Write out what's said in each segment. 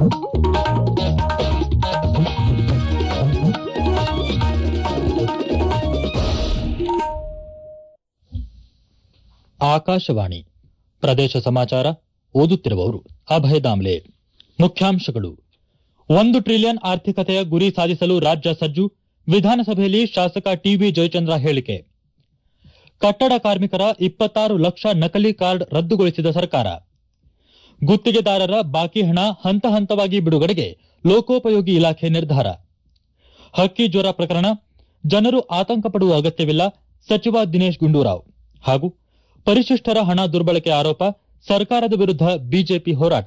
ಆಕಾಶವಾಣಿ ಪ್ರದೇಶ ಸಮಾಚಾರ ಓದುತ್ತಿರುವವರು ಅಭಯ ದಾಮ್ಲೆ ಮುಖ್ಯಾಂಶಗಳು ಒಂದು ಟ್ರಿಲಿಯನ್ ಆರ್ಥಿಕತೆಯ ಗುರಿ ಸಾಧಿಸಲು ರಾಜ್ಯ ಸಜ್ಜು ವಿಧಾನಸಭೆಯಲ್ಲಿ ಶಾಸಕ ಟಿಬಿ ಜಯಚಂದ್ರ ಹೇಳಿಕೆ ಕಟ್ಟಡ ಕಾರ್ಮಿಕರ ಇಪ್ಪತ್ತಾರು ಲಕ್ಷ ನಕಲಿ ಕಾರ್ಡ್ ರದ್ದುಗೊಳಿಸಿದ ಸರ್ಕಾರ ಗುತ್ತಿಗೆದಾರರ ಬಾಕಿ ಹಣ ಹಂತ ಹಂತವಾಗಿ ಬಿಡುಗಡೆಗೆ ಲೋಕೋಪಯೋಗಿ ಇಲಾಖೆ ನಿರ್ಧಾರ ಹಕ್ಕಿ ಜ್ವರ ಪ್ರಕರಣ ಜನರು ಆತಂಕ ಪಡುವ ಅಗತ್ಯವಿಲ್ಲ ಸಚಿವ ದಿನೇಶ್ ಗುಂಡೂರಾವ್ ಹಾಗೂ ಪರಿಶಿಷ್ಟರ ಹಣ ದುರ್ಬಳಕೆ ಆರೋಪ ಸರ್ಕಾರದ ವಿರುದ್ಧ ಬಿಜೆಪಿ ಹೋರಾಟ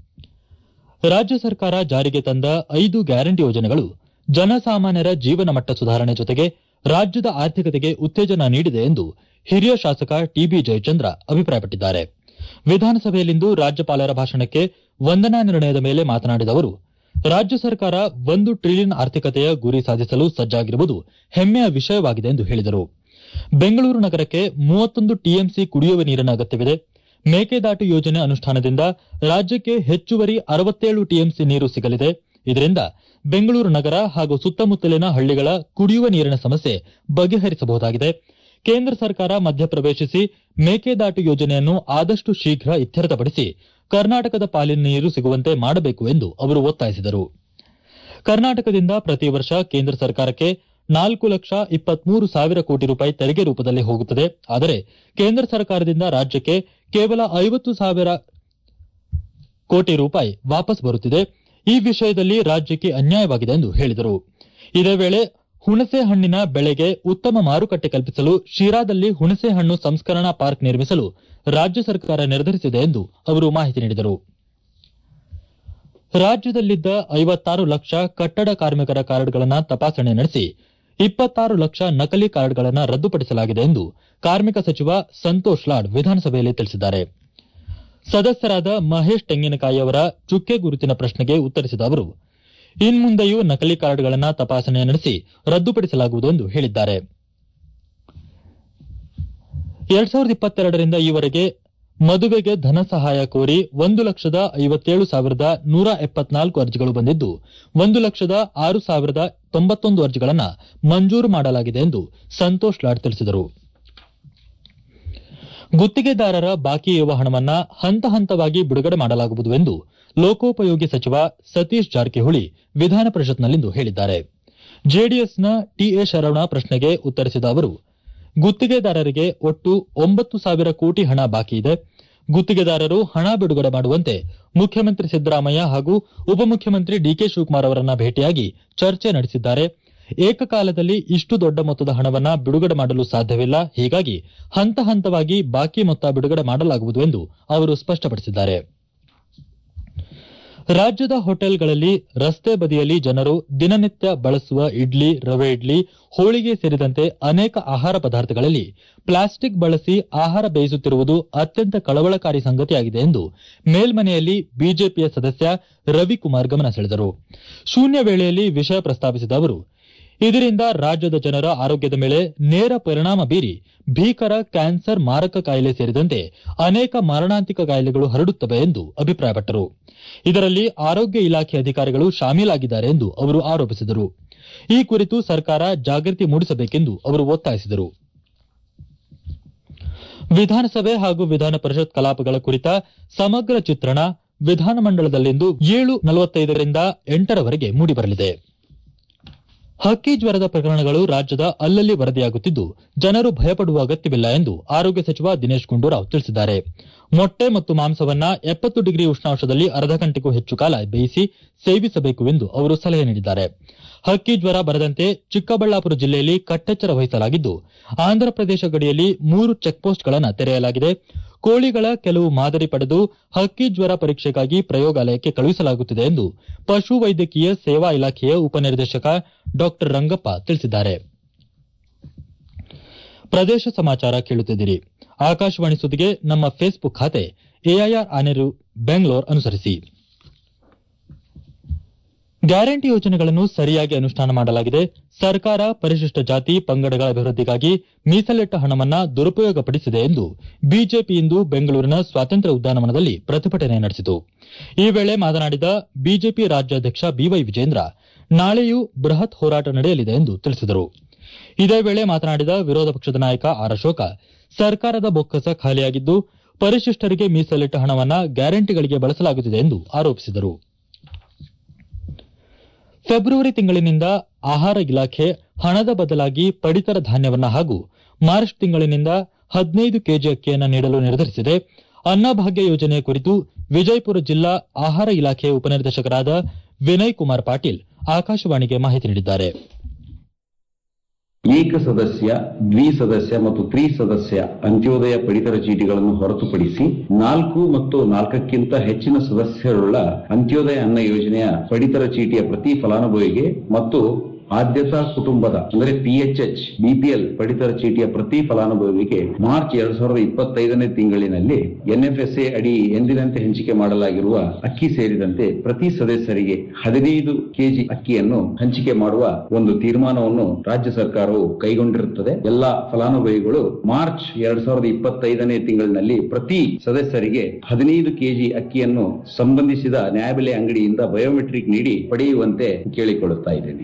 ರಾಜ್ಯ ಸರ್ಕಾರ ಜಾರಿಗೆ ತಂದ ಐದು ಗ್ಯಾರಂಟಿ ಯೋಜನೆಗಳು ಜನಸಾಮಾನ್ಯರ ಜೀವನ ಮಟ್ಟ ಸುಧಾರಣೆ ಜೊತೆಗೆ ರಾಜ್ಯದ ಆರ್ಥಿಕತೆಗೆ ಉತ್ತೇಜನ ನೀಡಿದೆ ಎಂದು ಹಿರಿಯ ಶಾಸಕ ಟಿಬಿ ಜಯಚಂದ್ರ ಅಭಿಪ್ರಾಯಪಟ್ಟಿದ್ದಾರೆ ವಿಧಾನಸಭೆಯಲ್ಲಿಂದು ರಾಜ್ಯಪಾಲರ ಭಾಷಣಕ್ಕೆ ವಂದನಾ ನಿರ್ಣಯದ ಮೇಲೆ ಮಾತನಾಡಿದ ಅವರು ರಾಜ್ಯ ಸರ್ಕಾರ ಒಂದು ಟ್ರಿಲಿಯನ್ ಆರ್ಥಿಕತೆಯ ಗುರಿ ಸಾಧಿಸಲು ಸಜ್ಜಾಗಿರುವುದು ಹೆಮ್ಮೆಯ ವಿಷಯವಾಗಿದೆ ಎಂದು ಹೇಳಿದರು ಬೆಂಗಳೂರು ನಗರಕ್ಕೆ ಮೂವತ್ತೊಂದು ಟಿಎಂಸಿ ಕುಡಿಯುವ ನೀರಿನ ಅಗತ್ಯವಿದೆ ಮೇಕೆದಾಟು ಯೋಜನೆ ಅನುಷ್ಠಾನದಿಂದ ರಾಜ್ಯಕ್ಕೆ ಹೆಚ್ಚುವರಿ ಅರವತ್ತೇಳು ಟಿಎಂಸಿ ನೀರು ಸಿಗಲಿದೆ ಇದರಿಂದ ಬೆಂಗಳೂರು ನಗರ ಹಾಗೂ ಸುತ್ತಮುತ್ತಲಿನ ಹಳ್ಳಿಗಳ ಕುಡಿಯುವ ನೀರಿನ ಸಮಸ್ಯೆ ಬಗೆಹರಿಸಬಹುದಾಗಿದೆ ಕೇಂದ್ರ ಸರ್ಕಾರ ಮಧ್ಯಪ್ರವೇಶಿಸಿ ಮೇಕೆದಾಟು ಯೋಜನೆಯನ್ನು ಆದಷ್ಟು ಶೀಘ್ರ ಇತ್ಯರ್ಥಪಡಿಸಿ ಕರ್ನಾಟಕದ ಪಾಲಿನ ನೀರು ಸಿಗುವಂತೆ ಮಾಡಬೇಕು ಎಂದು ಅವರು ಒತ್ತಾಯಿಸಿದರು ಕರ್ನಾಟಕದಿಂದ ಪ್ರತಿ ವರ್ಷ ಕೇಂದ್ರ ಸರ್ಕಾರಕ್ಕೆ ನಾಲ್ಕು ಲಕ್ಷ ಇಪ್ಪತ್ಮೂರು ಸಾವಿರ ಕೋಟಿ ರೂಪಾಯಿ ತೆರಿಗೆ ರೂಪದಲ್ಲಿ ಹೋಗುತ್ತದೆ ಆದರೆ ಕೇಂದ್ರ ಸರ್ಕಾರದಿಂದ ರಾಜ್ಯಕ್ಕೆ ಕೇವಲ ಐವತ್ತು ಸಾವಿರ ಕೋಟಿ ರೂಪಾಯಿ ವಾಪಸ್ ಬರುತ್ತಿದೆ ಈ ವಿಷಯದಲ್ಲಿ ರಾಜ್ಯಕ್ಕೆ ಅನ್ಯಾಯವಾಗಿದೆ ಎಂದು ಹೇಳಿದರು ಇದೇ ವೇಳೆ ಹುಣಸೆ ಹಣ್ಣಿನ ಬೆಳೆಗೆ ಉತ್ತಮ ಮಾರುಕಟ್ಟೆ ಕಲ್ಪಿಸಲು ಶಿರಾದಲ್ಲಿ ಹುಣಸೆ ಹಣ್ಣು ಸಂಸ್ಕರಣಾ ಪಾರ್ಕ್ ನಿರ್ಮಿಸಲು ರಾಜ್ಯ ಸರ್ಕಾರ ನಿರ್ಧರಿಸಿದೆ ಎಂದು ಅವರು ಮಾಹಿತಿ ನೀಡಿದರು ರಾಜ್ಯದಲ್ಲಿದ್ದ ಐವತ್ತಾರು ಲಕ್ಷ ಕಟ್ಟಡ ಕಾರ್ಮಿಕರ ಕಾರ್ಡ್ಗಳನ್ನು ತಪಾಸಣೆ ನಡೆಸಿ ಇಪ್ಪತ್ತಾರು ಲಕ್ಷ ನಕಲಿ ಕಾರ್ಡ್ಗಳನ್ನು ರದ್ದುಪಡಿಸಲಾಗಿದೆ ಎಂದು ಕಾರ್ಮಿಕ ಸಚಿವ ಸಂತೋಷ್ ಲಾಡ್ ವಿಧಾನಸಭೆಯಲ್ಲಿ ತಿಳಿಸಿದ್ದಾರೆ ಸದಸ್ಯರಾದ ಮಹೇಶ್ ತೆಂಗಿನಕಾಯಿ ಅವರ ಚುಕ್ಕೆ ಗುರುತಿನ ಪ್ರಶ್ನೆಗೆ ಉತ್ತರಿಸಿದ ಅವರು ಇನ್ಮುಂದೆಯೂ ನಕಲಿ ಕಾರ್ಡ್ಗಳನ್ನು ತಪಾಸಣೆ ನಡೆಸಿ ರದ್ದುಪಡಿಸಲಾಗುವುದು ಎಂದು ಹೇಳಿದ್ದಾರೆ ಎರಡ್ ಸಾವಿರದ ಇಪ್ಪತ್ತೆರಡರಿಂದ ಈವರೆಗೆ ಮದುವೆಗೆ ಧನ ಸಹಾಯ ಕೋರಿ ಒಂದು ಲಕ್ಷದ ಐವತ್ತೇಳು ಸಾವಿರದ ನೂರ ಎಪ್ಪತ್ನಾಲ್ಕು ಅರ್ಜಿಗಳು ಬಂದಿದ್ದು ಒಂದು ಲಕ್ಷದ ಆರು ಸಾವಿರದ ತೊಂಬತ್ತೊಂದು ಅರ್ಜಿಗಳನ್ನು ಮಂಜೂರು ಮಾಡಲಾಗಿದೆ ಎಂದು ಸಂತೋಷ್ ಲಾಡ್ ತಿಳಿಸಿದರು ಗುತ್ತಿಗೆದಾರರ ಬಾಕಿ ಇರುವ ಹಣವನ್ನ ಹಂತ ಹಂತವಾಗಿ ಬಿಡುಗಡೆ ಮಾಡಲಾಗುವುದು ಎಂದು ಲೋಕೋಪಯೋಗಿ ಸಚಿವ ಸತೀಶ್ ಜಾರಕಿಹೊಳಿ ವಿಧಾನ ಪರಿಷತ್ನಲ್ಲಿಂದು ಹೇಳಿದ್ದಾರೆ ಜೆಡಿಎಸ್ನ ಟಿಎ ಶರವಣ ಪ್ರಶ್ನೆಗೆ ಉತ್ತರಿಸಿದ ಅವರು ಗುತ್ತಿಗೆದಾರರಿಗೆ ಒಟ್ಟು ಒಂಬತ್ತು ಸಾವಿರ ಕೋಟಿ ಹಣ ಬಾಕಿ ಇದೆ ಗುತ್ತಿಗೆದಾರರು ಹಣ ಬಿಡುಗಡೆ ಮಾಡುವಂತೆ ಮುಖ್ಯಮಂತ್ರಿ ಸಿದ್ದರಾಮಯ್ಯ ಹಾಗೂ ಉಪಮುಖ್ಯಮಂತ್ರಿ ಡಿಕೆ ಶಿವಕುಮಾರ್ ಅವರನ್ನ ಭೇಟಿಯಾಗಿ ಚರ್ಚೆ ನಡೆಸಿದ್ದಾರೆ ಏಕಕಾಲದಲ್ಲಿ ಇಷ್ಟು ದೊಡ್ಡ ಮೊತ್ತದ ಹಣವನ್ನ ಬಿಡುಗಡೆ ಮಾಡಲು ಸಾಧ್ಯವಿಲ್ಲ ಹೀಗಾಗಿ ಹಂತ ಹಂತವಾಗಿ ಬಾಕಿ ಮೊತ್ತ ಬಿಡುಗಡೆ ಮಾಡಲಾಗುವುದು ಎಂದು ಅವರು ಸ್ಪಷ್ಟಪಡಿಸಿದ್ದಾರೆ ರಾಜ್ಯದ ಹೋಟೆಲ್ಗಳಲ್ಲಿ ರಸ್ತೆ ಬದಿಯಲ್ಲಿ ಜನರು ದಿನನಿತ್ಯ ಬಳಸುವ ಇಡ್ಲಿ ರವೆ ಇಡ್ಲಿ ಹೋಳಿಗೆ ಸೇರಿದಂತೆ ಅನೇಕ ಆಹಾರ ಪದಾರ್ಥಗಳಲ್ಲಿ ಪ್ಲಾಸ್ಟಿಕ್ ಬಳಸಿ ಆಹಾರ ಬೇಯಿಸುತ್ತಿರುವುದು ಅತ್ಯಂತ ಕಳವಳಕಾರಿ ಸಂಗತಿಯಾಗಿದೆ ಎಂದು ಮೇಲ್ಮನೆಯಲ್ಲಿ ಬಿಜೆಪಿಯ ಸದಸ್ಯ ರವಿಕುಮಾರ್ ಗಮನ ಸೆಳೆದರು ಶೂನ್ಯ ವೇಳೆಯಲ್ಲಿ ವಿಷಯ ಪ್ರಸ್ತಾಪಿಸಿದ ಅವರು ಇದರಿಂದ ರಾಜ್ಯದ ಜನರ ಆರೋಗ್ಯದ ಮೇಲೆ ನೇರ ಪರಿಣಾಮ ಬೀರಿ ಭೀಕರ ಕ್ಯಾನ್ಸರ್ ಮಾರಕ ಕಾಯಿಲೆ ಸೇರಿದಂತೆ ಅನೇಕ ಮಾರಣಾಂತಿಕ ಕಾಯಿಲೆಗಳು ಹರಡುತ್ತವೆ ಎಂದು ಅಭಿಪ್ರಾಯಪಟ್ಟರು ಇದರಲ್ಲಿ ಆರೋಗ್ಯ ಇಲಾಖೆ ಅಧಿಕಾರಿಗಳು ಶಾಮೀಲಾಗಿದ್ದಾರೆ ಎಂದು ಅವರು ಆರೋಪಿಸಿದರು ಈ ಕುರಿತು ಸರ್ಕಾರ ಜಾಗೃತಿ ಮೂಡಿಸಬೇಕೆಂದು ಅವರು ಒತ್ತಾಯಿಸಿದರು ವಿಧಾನಸಭೆ ಹಾಗೂ ವಿಧಾನ ಪರಿಷತ್ ಕಲಾಪಗಳ ಕುರಿತ ಸಮಗ್ರ ಚಿತ್ರಣ ವಿಧಾನಮಂಡಲದಲ್ಲಿಂದು ಏಳು ನಲವತ್ತೈದರಿಂದ ಎಂಟರವರೆಗೆ ಮೂಡಿಬರಲಿದೆ ಹಕ್ಕಿ ಜ್ವರದ ಪ್ರಕರಣಗಳು ರಾಜ್ಯದ ಅಲ್ಲಲ್ಲಿ ವರದಿಯಾಗುತ್ತಿದ್ದು ಜನರು ಭಯಪಡುವ ಅಗತ್ಯವಿಲ್ಲ ಎಂದು ಆರೋಗ್ಯ ಸಚಿವ ದಿನೇಶ್ ಗುಂಡೂರಾವ್ ತಿಳಿಸಿದ್ದಾರೆ ಮೊಟ್ಟೆ ಮತ್ತು ಮಾಂಸವನ್ನ ಎಪ್ಪತ್ತು ಡಿಗ್ರಿ ಉಷ್ಣಾಂಶದಲ್ಲಿ ಅರ್ಧ ಗಂಟೆಗೂ ಹೆಚ್ಚು ಕಾಲ ಬೇಯಿಸಿ ಸೇವಿಸಬೇಕು ಎಂದು ಅವರು ಸಲಹೆ ನೀಡಿದ್ದಾರೆ ಹಕ್ಕಿ ಜ್ವರ ಬರದಂತೆ ಚಿಕ್ಕಬಳ್ಳಾಪುರ ಜಿಲ್ಲೆಯಲ್ಲಿ ಕಟ್ಟೆಚ್ಚರ ವಹಿಸಲಾಗಿದ್ದು ಆಂಧ್ರಪ್ರದೇಶ ಗಡಿಯಲ್ಲಿ ಮೂರು ಚೆಕ್ಪೋಸ್ಟ್ಗಳನ್ನು ತೆರೆಯಲಾಗಿದೆ ಕೋಳಿಗಳ ಕೆಲವು ಮಾದರಿ ಪಡೆದು ಹಕ್ಕಿ ಜ್ವರ ಪರೀಕ್ಷೆಗಾಗಿ ಪ್ರಯೋಗಾಲಯಕ್ಕೆ ಕಳುಹಿಸಲಾಗುತ್ತಿದೆ ಎಂದು ಪಶು ವೈದ್ಯಕೀಯ ಸೇವಾ ಇಲಾಖೆಯ ಉಪನಿರ್ದೇಶಕ ಡಾ ರಂಗಪ್ಪ ತಿಳಿಸಿದ್ದಾರೆ ಪ್ರದೇಶ ಸಮಾಚಾರ ಕೇಳುತ್ತಿದ್ದೀರಿ ಆಕಾಶವಾಣಿ ಸುದ್ದಿಗೆ ನಮ್ಮ ಫೇಸ್ಬುಕ್ ಖಾತೆ ಎಐಆರ್ ಆನೆರು ಬೆಂಗಳೂರು ಅನುಸರಿಸಿ ಗ್ಯಾರಂಟಿ ಯೋಜನೆಗಳನ್ನು ಸರಿಯಾಗಿ ಅನುಷ್ಠಾನ ಮಾಡಲಾಗಿದೆ ಸರ್ಕಾರ ಪರಿಶಿಷ್ಟ ಜಾತಿ ಪಂಗಡಗಳ ಅಭಿವೃದ್ಧಿಗಾಗಿ ಮೀಸಲಿಟ್ಟ ಹಣವನ್ನ ದುರುಪಯೋಗಪಡಿಸಿದೆ ಎಂದು ಬಿಜೆಪಿ ಇಂದು ಬೆಂಗಳೂರಿನ ಸ್ವಾತಂತ್ರ್ಯ ಉದ್ಯಾನವನದಲ್ಲಿ ಪ್ರತಿಭಟನೆ ನಡೆಸಿತು ಈ ವೇಳೆ ಮಾತನಾಡಿದ ಬಿಜೆಪಿ ರಾಜ್ಯಾಧ್ಯಕ್ಷ ಬಿವೈ ವಿಜೇಂದ್ರ ನಾಳೆಯೂ ಬೃಹತ್ ಹೋರಾಟ ನಡೆಯಲಿದೆ ಎಂದು ತಿಳಿಸಿದರು ಇದೇ ವೇಳೆ ಮಾತನಾಡಿದ ವಿರೋಧ ಪಕ್ಷದ ನಾಯಕ ಆರ್ ಅಶೋಕ ಸರ್ಕಾರದ ಬೊಕ್ಕಸ ಖಾಲಿಯಾಗಿದ್ದು ಪರಿಶಿಷ್ಟರಿಗೆ ಮೀಸಲಿಟ್ಟ ಹಣವನ್ನ ಗ್ಯಾರಂಟಿಗಳಿಗೆ ಬಳಸಲಾಗುತ್ತಿದೆ ಎಂದು ಆರೋಪಿಸಿದರು ಫೆಬ್ರವರಿ ತಿಂಗಳಿನಿಂದ ಆಹಾರ ಇಲಾಖೆ ಹಣದ ಬದಲಾಗಿ ಪಡಿತರ ಧಾನ್ಯವನ್ನ ಹಾಗೂ ಮಾರ್ಚ್ ತಿಂಗಳಿನಿಂದ ಹದಿನೈದು ಕೆಜಿ ಅಕ್ಕಿಯನ್ನು ನೀಡಲು ನಿರ್ಧರಿಸಿದೆ ಅನ್ನಭಾಗ್ಯ ಯೋಜನೆ ಕುರಿತು ವಿಜಯಪುರ ಜಿಲ್ಲಾ ಆಹಾರ ಇಲಾಖೆ ಉಪನಿರ್ದೇಶಕರಾದ ವಿನಯ್ ಕುಮಾರ್ ಪಾಟೀಲ್ ಆಕಾಶವಾಣಿಗೆ ಮಾಹಿತಿ ನೀಡಿದ್ದಾರೆ ಏಕ ಸದಸ್ಯ ದ್ವಿಸದಸ್ಯ ಮತ್ತು ತ್ರಿಸದಸ್ಯ ಅಂತ್ಯೋದಯ ಪಡಿತರ ಚೀಟಿಗಳನ್ನು ಹೊರತುಪಡಿಸಿ ನಾಲ್ಕು ಮತ್ತು ನಾಲ್ಕಕ್ಕಿಂತ ಹೆಚ್ಚಿನ ಸದಸ್ಯರುಳ್ಳ ಅಂತ್ಯೋದಯ ಅನ್ನ ಯೋಜನೆಯ ಪಡಿತರ ಚೀಟಿಯ ಪ್ರತಿ ಫಲಾನುಭವಿಗೆ ಮತ್ತು ಆದ್ಯತಾ ಕುಟುಂಬದ ಅಂದರೆ ಪಿಎಚ್ಎಚ್ ಬಿಪಿಎಲ್ ಪಡಿತರ ಚೀಟಿಯ ಪ್ರತಿ ಫಲಾನುಭವಿಗೆ ಮಾರ್ಚ್ ಎರಡ್ ಸಾವಿರದ ಇಪ್ಪತ್ತೈದನೇ ತಿಂಗಳಿನಲ್ಲಿ ಎನ್ಎಫ್ಎಸ್ಎ ಅಡಿ ಎಂದಿನಂತೆ ಹಂಚಿಕೆ ಮಾಡಲಾಗಿರುವ ಅಕ್ಕಿ ಸೇರಿದಂತೆ ಪ್ರತಿ ಸದಸ್ಯರಿಗೆ ಹದಿನೈದು ಕೆಜಿ ಅಕ್ಕಿಯನ್ನು ಹಂಚಿಕೆ ಮಾಡುವ ಒಂದು ತೀರ್ಮಾನವನ್ನು ರಾಜ್ಯ ಸರ್ಕಾರವು ಕೈಗೊಂಡಿರುತ್ತದೆ ಎಲ್ಲಾ ಫಲಾನುಭವಿಗಳು ಮಾರ್ಚ್ ಎರಡ್ ಸಾವಿರದ ಇಪ್ಪತ್ತೈದನೇ ತಿಂಗಳಿನಲ್ಲಿ ಪ್ರತಿ ಸದಸ್ಯರಿಗೆ ಹದಿನೈದು ಕೆಜಿ ಅಕ್ಕಿಯನ್ನು ಸಂಬಂಧಿಸಿದ ನ್ಯಾಯಬೆಲೆ ಅಂಗಡಿಯಿಂದ ಬಯೋಮೆಟ್ರಿಕ್ ನೀಡಿ ಪಡೆಯುವಂತೆ ಕೇಳಿಕೊಳ್ಳುತ್ತಾ ಇದ್ದೇನೆ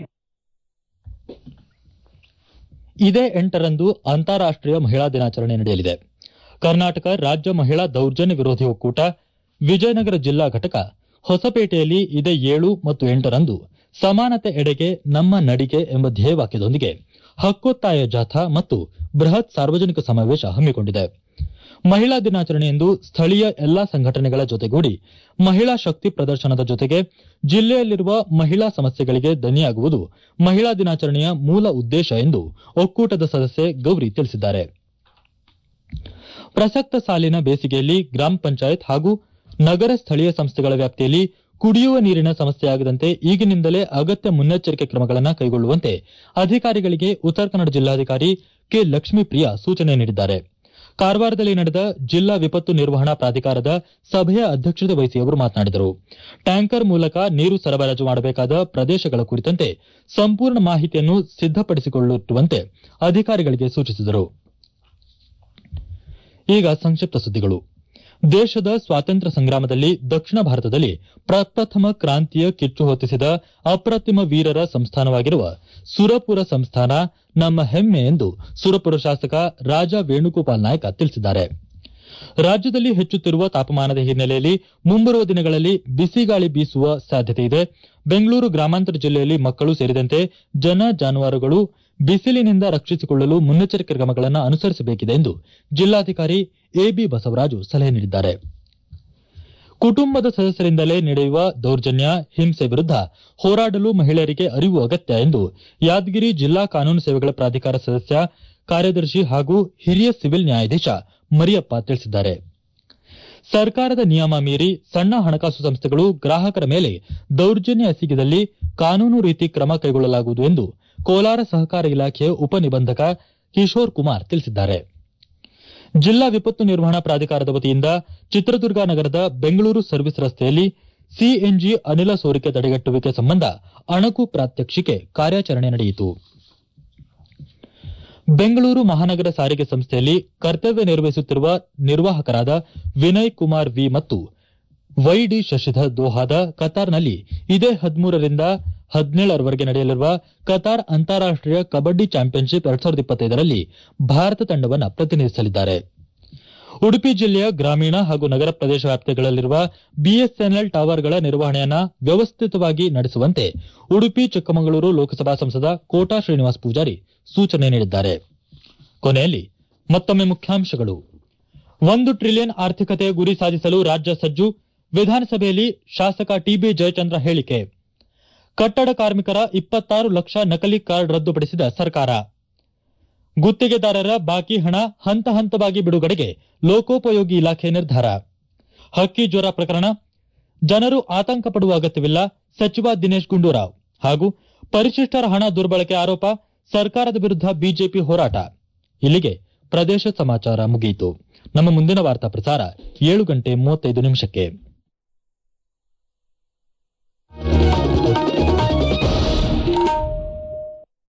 ಇದೇ ಎಂಟರಂದು ಅಂತಾರಾಷ್ಟೀಯ ಮಹಿಳಾ ದಿನಾಚರಣೆ ನಡೆಯಲಿದೆ ಕರ್ನಾಟಕ ರಾಜ್ಯ ಮಹಿಳಾ ದೌರ್ಜನ್ಯ ವಿರೋಧಿ ಒಕ್ಕೂಟ ವಿಜಯನಗರ ಜಿಲ್ಲಾ ಘಟಕ ಹೊಸಪೇಟೆಯಲ್ಲಿ ಇದೇ ಏಳು ಮತ್ತು ಎಂಟರಂದು ಸಮಾನತೆ ಎಡೆಗೆ ನಮ್ಮ ನಡಿಗೆ ಎಂಬ ಧ್ಯೇಯವಾಕ್ಯದೊಂದಿಗೆ ಹಕ್ಕೊತ್ತಾಯ ಜಾಥಾ ಮತ್ತು ಬೃಹತ್ ಸಾರ್ವಜನಿಕ ಸಮಾವೇಶ ಹಮ್ಮಿಕೊಂಡಿದೆ ಮಹಿಳಾ ದಿನಾಚರಣೆಯಂದು ಸ್ಥಳೀಯ ಎಲ್ಲಾ ಸಂಘಟನೆಗಳ ಜೊತೆಗೂಡಿ ಮಹಿಳಾ ಶಕ್ತಿ ಪ್ರದರ್ಶನದ ಜೊತೆಗೆ ಜಿಲ್ಲೆಯಲ್ಲಿರುವ ಮಹಿಳಾ ಸಮಸ್ಯೆಗಳಿಗೆ ದನಿಯಾಗುವುದು ಮಹಿಳಾ ದಿನಾಚರಣೆಯ ಮೂಲ ಉದ್ದೇಶ ಎಂದು ಒಕ್ಕೂಟದ ಸದಸ್ಯೆ ಗೌರಿ ತಿಳಿಸಿದ್ದಾರೆ ಪ್ರಸಕ್ತ ಸಾಲಿನ ಬೇಸಿಗೆಯಲ್ಲಿ ಗ್ರಾಮ ಪಂಚಾಯತ್ ಹಾಗೂ ನಗರ ಸ್ಥಳೀಯ ಸಂಸ್ಥೆಗಳ ವ್ಯಾಪ್ತಿಯಲ್ಲಿ ಕುಡಿಯುವ ನೀರಿನ ಸಮಸ್ಯೆಯಾಗದಂತೆ ಈಗಿನಿಂದಲೇ ಅಗತ್ಯ ಮುನ್ನೆಚ್ಚರಿಕೆ ಕ್ರಮಗಳನ್ನು ಕೈಗೊಳ್ಳುವಂತೆ ಅಧಿಕಾರಿಗಳಿಗೆ ಉತ್ತರ ಕನ್ನಡ ಜಿಲ್ಲಾಧಿಕಾರಿ ಕೆ ಲಕ್ಷ್ಮೀಪ್ರಿಯಾ ಸೂಚನೆ ನೀಡಿದ್ದಾರೆ ಕಾರವಾರದಲ್ಲಿ ನಡೆದ ಜಿಲ್ಲಾ ವಿಪತ್ತು ನಿರ್ವಹಣಾ ಪ್ರಾಧಿಕಾರದ ಸಭೆಯ ಅಧ್ಯಕ್ಷತೆ ವಹಿಸಿ ಅವರು ಮಾತನಾಡಿದರು ಟ್ಯಾಂಕರ್ ಮೂಲಕ ನೀರು ಸರಬರಾಜು ಮಾಡಬೇಕಾದ ಪ್ರದೇಶಗಳ ಕುರಿತಂತೆ ಸಂಪೂರ್ಣ ಮಾಹಿತಿಯನ್ನು ಸಿದ್ದಪಡಿಸಿಕೊಳ್ಳುವಂತೆ ಅಧಿಕಾರಿಗಳಿಗೆ ಸೂಚಿಸಿದರು ಈಗ ಸಂಕ್ಷಿಪ್ತ ಸುದ್ದಿಗಳು ದೇಶದ ಸ್ವಾತಂತ್ರ್ಯ ಸಂಗ್ರಾಮದಲ್ಲಿ ದಕ್ಷಿಣ ಭಾರತದಲ್ಲಿ ಪ್ರಪ್ರಥಮ ಕ್ರಾಂತಿಯ ಕಿಚ್ಚು ಹೊತ್ತಿಸಿದ ಅಪ್ರತಿಮ ವೀರರ ಸಂಸ್ಥಾನವಾಗಿರುವ ಸುರಪುರ ಸಂಸ್ಥಾನ ನಮ್ಮ ಹೆಮ್ಮೆ ಎಂದು ಸುರಪುರ ಶಾಸಕ ರಾಜ ವೇಣುಗೋಪಾಲ್ ನಾಯಕ ತಿಳಿಸಿದ್ದಾರೆ ರಾಜ್ಯದಲ್ಲಿ ಹೆಚ್ಚುತ್ತಿರುವ ತಾಪಮಾನದ ಹಿನ್ನೆಲೆಯಲ್ಲಿ ಮುಂಬರುವ ದಿನಗಳಲ್ಲಿ ಬಿಸಿಗಾಳಿ ಬೀಸುವ ಸಾಧ್ಯತೆ ಇದೆ ಬೆಂಗಳೂರು ಗ್ರಾಮಾಂತರ ಜಿಲ್ಲೆಯಲ್ಲಿ ಮಕ್ಕಳು ಸೇರಿದಂತೆ ಜನ ಜಾನುವಾರುಗಳು ಬಿಸಿಲಿನಿಂದ ರಕ್ಷಿಸಿಕೊಳ್ಳಲು ಮುನ್ನೆಚ್ಚರಿಕೆ ಕ್ರಮಗಳನ್ನು ಅನುಸರಿಸಬೇಕಿದೆ ಎಂದು ಜಿಲ್ಲಾಧಿಕಾರಿ ಎಬಿ ಬಸವರಾಜು ಸಲಹೆ ನೀಡಿದ್ದಾರೆ ಕುಟುಂಬದ ಸದಸ್ಯರಿಂದಲೇ ನಡೆಯುವ ದೌರ್ಜನ್ಯ ಹಿಂಸೆ ವಿರುದ್ಧ ಹೋರಾಡಲು ಮಹಿಳೆಯರಿಗೆ ಅರಿವು ಅಗತ್ಯ ಎಂದು ಯಾದಗಿರಿ ಜಿಲ್ಲಾ ಕಾನೂನು ಸೇವೆಗಳ ಪ್ರಾಧಿಕಾರ ಸದಸ್ಯ ಕಾರ್ಯದರ್ಶಿ ಹಾಗೂ ಹಿರಿಯ ಸಿವಿಲ್ ನ್ಯಾಯಾಧೀಶ ಮರಿಯಪ್ಪ ತಿಳಿಸಿದ್ದಾರೆ ಸರ್ಕಾರದ ನಿಯಮ ಮೀರಿ ಸಣ್ಣ ಹಣಕಾಸು ಸಂಸ್ಥೆಗಳು ಗ್ರಾಹಕರ ಮೇಲೆ ದೌರ್ಜನ್ಯ ಎಸಗಿದಲ್ಲಿ ಕಾನೂನು ರೀತಿ ಕ್ರಮ ಕೈಗೊಳ್ಳಲಾಗುವುದು ಎಂದು ಕೋಲಾರ ಸಹಕಾರ ಇಲಾಖೆಯ ಉಪನಿಬಂಧಕ ಕಿಶೋರ್ ಕುಮಾರ್ ತಿಳಿಸಿದ್ದಾರೆ ಜಿಲ್ಲಾ ವಿಪತ್ತು ನಿರ್ವಹಣಾ ಪ್ರಾಧಿಕಾರದ ವತಿಯಿಂದ ಚಿತ್ರದುರ್ಗ ನಗರದ ಬೆಂಗಳೂರು ಸರ್ವಿಸ್ ರಸ್ತೆಯಲ್ಲಿ ಸಿಎನ್ಜಿ ಅನಿಲ ಸೋರಿಕೆ ತಡೆಗಟ್ಟುವಿಕೆ ಸಂಬಂಧ ಅಣಕು ಪ್ರಾತ್ಯಕ್ಷಿಕೆ ಕಾರ್ಯಾಚರಣೆ ನಡೆಯಿತು ಬೆಂಗಳೂರು ಮಹಾನಗರ ಸಾರಿಗೆ ಸಂಸ್ಥೆಯಲ್ಲಿ ಕರ್ತವ್ಯ ನಿರ್ವಹಿಸುತ್ತಿರುವ ನಿರ್ವಾಹಕರಾದ ವಿನಯ್ ಕುಮಾರ್ ವಿ ಮತ್ತು ವೈಡಿ ಶಶಿಧರ್ ದೋಹಾದ ಕತಾರ್ನಲ್ಲಿ ಇದೇ ಹದಿಮೂರರಿಂದ ಹದಿನೇಳರವರೆಗೆ ನಡೆಯಲಿರುವ ಕತಾರ್ ಅಂತಾರಾಷ್ಟೀಯ ಕಬಡ್ಡಿ ಚಾಂಪಿಯನ್ಶಿಪ್ ಎರಡ್ ಸಾವಿರದ ಇಪ್ಪತ್ತೈದರಲ್ಲಿ ಭಾರತ ತಂಡವನ್ನು ಪ್ರತಿನಿಧಿಸಲಿದ್ದಾರೆ ಉಡುಪಿ ಜಿಲ್ಲೆಯ ಗ್ರಾಮೀಣ ಹಾಗೂ ನಗರ ಪ್ರದೇಶ ವ್ಯಾಪ್ತಿಗಳಲ್ಲಿರುವ ಬಿಎಸ್ಎನ್ಎಲ್ ಟವರ್ಗಳ ನಿರ್ವಹಣೆಯನ್ನು ವ್ಯವಸ್ಥಿತವಾಗಿ ನಡೆಸುವಂತೆ ಉಡುಪಿ ಚಿಕ್ಕಮಗಳೂರು ಲೋಕಸಭಾ ಸಂಸದ ಕೋಟಾ ಶ್ರೀನಿವಾಸ ಪೂಜಾರಿ ಸೂಚನೆ ನೀಡಿದ್ದಾರೆ ಕೊನೆಯಲ್ಲಿ ಮತ್ತೊಮ್ಮೆ ಮುಖ್ಯಾಂಶಗಳು ಒಂದು ಟ್ರಿಲಿಯನ್ ಆರ್ಥಿಕತೆ ಗುರಿ ಸಾಧಿಸಲು ರಾಜ್ಯ ಸಜ್ಜು ವಿಧಾನಸಭೆಯಲ್ಲಿ ಶಾಸಕ ಟಿಬಿ ಜಯಚಂದ್ರ ಹೇಳಿಕೆ ಕಟ್ಟಡ ಕಾರ್ಮಿಕರ ಇಪ್ಪತ್ತಾರು ಲಕ್ಷ ನಕಲಿ ಕಾರ್ಡ್ ರದ್ದುಪಡಿಸಿದ ಸರ್ಕಾರ ಗುತ್ತಿಗೆದಾರರ ಬಾಕಿ ಹಣ ಹಂತ ಹಂತವಾಗಿ ಬಿಡುಗಡೆಗೆ ಲೋಕೋಪಯೋಗಿ ಇಲಾಖೆ ನಿರ್ಧಾರ ಹಕ್ಕಿ ಜ್ವರ ಪ್ರಕರಣ ಜನರು ಆತಂಕ ಪಡುವ ಅಗತ್ಯವಿಲ್ಲ ಸಚಿವ ದಿನೇಶ್ ಗುಂಡೂರಾವ್ ಹಾಗೂ ಪರಿಶಿಷ್ಟರ ಹಣ ದುರ್ಬಳಕೆ ಆರೋಪ ಸರ್ಕಾರದ ವಿರುದ್ಧ ಬಿಜೆಪಿ ಹೋರಾಟ ಇಲ್ಲಿಗೆ ಪ್ರದೇಶ ಸಮಾಚಾರ ಮುಗಿಯಿತು ನಮ್ಮ ಮುಂದಿನ ವಾರ್ತಾ ಪ್ರಸಾರ ಏಳು ಗಂಟೆ ಮೂವತ್ತೈದು ನಿಮಿಷಕ್ಕೆ